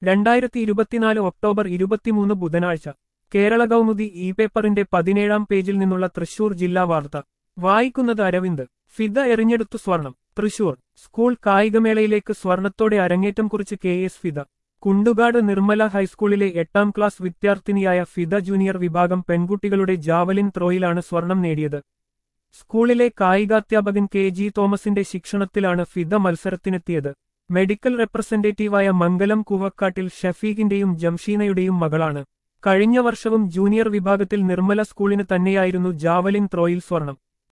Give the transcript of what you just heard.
രണ്ടായിരത്തി ഇരുപത്തിനാല് ഒക്ടോബർ ഇരുപത്തിമൂന്ന് ബുധനാഴ്ച കേരള കൗമുദി ഇ പേപ്പറിന്റെ പതിനേഴാം പേജിൽ നിന്നുള്ള തൃശൂർ ജില്ലാ വാർത്ത വായിക്കുന്നത് അരവിന്ദ് ഫിദ എറിഞ്ഞെടുത്തു സ്വർണം തൃശൂർ സ്കൂൾ കായികമേളയിലേക്ക് സ്വർണത്തോടെ അരങ്ങേറ്റം കുറിച്ച് കെ എസ് ഫിദ കുണ്ടുകാട് നിർമ്മല ഹൈസ്കൂളിലെ എട്ടാം ക്ലാസ് വിദ്യാർത്ഥിനിയായ ഫിദ ജൂനിയർ വിഭാഗം പെൺകുട്ടികളുടെ ജാവലിൻ ത്രോയിലാണ് സ്വർണം നേടിയത് സ്കൂളിലെ കായികാധ്യാപകൻ കെ ജി തോമസിന്റെ ശിക്ഷണത്തിലാണ് ഫിദ മത്സരത്തിനെത്തിയത് മെഡിക്കൽ റെപ്രസെന്റേറ്റീവായ മംഗലം കൂവക്കാട്ടിൽ ഷഫീഖിന്റെയും ജംഷീനയുടെയും മകളാണ് കഴിഞ്ഞ വർഷവും ജൂനിയർ വിഭാഗത്തിൽ നിർമ്മല സ്കൂളിന് തന്നെയായിരുന്നു ജാവലിൻ ത്രോയിൽ സ്വർണം